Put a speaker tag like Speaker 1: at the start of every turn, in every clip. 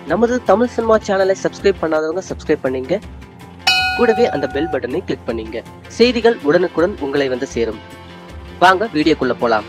Speaker 1: நமது தமிழ் சினிமா சேனலை சப்ஸ்கிரைப் பண்ணாதவங்க சப்ஸ்கிரைப் பண்ணீங்க கூடவே அந்த பெல் பட்டனை கிளிக் பண்ணீங்க செய்திகள் உடனுக்குடன் உங்களை வந்து சேரும் வாங்க வீடியோக்குள்ள போலாம்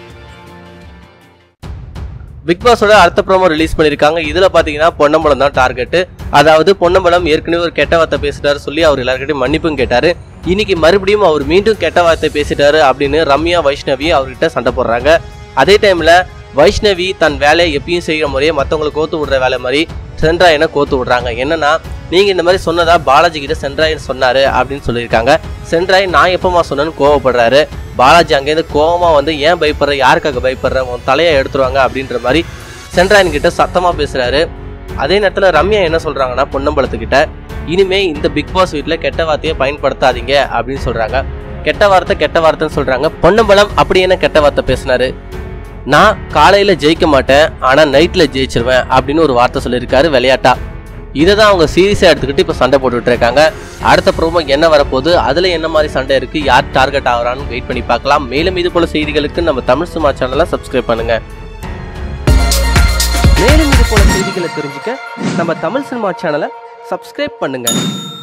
Speaker 2: பிக் பாஸோட அடுத்த ப்ரோமோ ரிலீஸ் பண்ணிருக்காங்க இதுல பாத்தீங்கன்னா பொன்னம்பலம் தான் டார்கெட் அதாவது பொன்னம்பலம் ஏற்கனவே ஒரு கெட்ட வார்த்தை பேசிட்டாரு சொல்லி அவர் எல்லாருக்கிட்டையும் மன்னிப்பும் கேட்டாரு இன்னைக்கு மறுபடியும் அவர் மீண்டும் கெட்ட வார்த்தை பேசிட்டாரு அப்படின்னு ரம்யா வைஷ்ணவி அவர்கிட்ட சண்டை போடுறாங்க அதே டைம்ல வைஷ்ணவி தன் வேலையை எப்பயும் செய்கிற முறையே மற்றவங்களுக்கு கோத்து விடுற வேலை மாதிரி சென்ட்ராயனை கோத்து விடுறாங்க என்னன்னா நீங்க இந்த மாதிரி சொன்னதா பாலாஜி கிட்ட சென்ட்ராயன் சொன்னாரு அப்படின்னு சொல்லியிருக்காங்க சென்ட்ராய் நான் எப்பமா சொன்னேன்னு கோவப்படுறாரு பாலாஜி அங்கேருந்து கோவமா வந்து ஏன் பயப்படுற யாருக்காக பயப்படுற உன் தலையை எடுத்துருவாங்க அப்படின்ற மாதிரி சென்ட்ராயன் கிட்ட சத்தமா பேசுறாரு அதே நேரத்துல ரம்யா என்ன சொல்றாங்கன்னா பொன்னம்பலத்துக்கிட்ட இனிமே இந்த பிக் பாஸ் வீட்ல கெட்ட வார்த்தையை பயன்படுத்தாதீங்க அப்படின்னு சொல்றாங்க கெட்ட வார்த்தை கெட்ட வார்த்தைன்னு சொல்றாங்க பொன்னம்பலம் அப்படி என்ன கெட்ட வார்த்தை பேசினாரு நான் காலையில ஜெயிக்க மாட்டேன் ஆனா நைட்ல ஜெயிச்சிருவேன் அப்படின்னு ஒரு வார்த்தை சொல்லியிருக்காரு விளையாட்டா இதை தான் அவங்க சீரியஸாக எடுத்துக்கிட்டு இப்போ சண்டை போட்டுட்டு இருக்காங்க அடுத்த ப்ரோமோ என்ன வரப்போகுது அதில் என்ன மாதிரி சண்டை இருக்கு யார் டார்கெட் ஆகுறான்னு வெயிட் பண்ணி பார்க்கலாம் மேலும் இது போல செய்திகளுக்கு நம்ம தமிழ் சும்மா சேனலை சப்ஸ்கிரைப் பண்ணுங்க
Speaker 1: மேலும் இது போல செய்திகளை தெரிஞ்சுக்க நம்ம தமிழ் சினிமா சேனலை சப்ஸ்கிரைப் பண்ணுங்க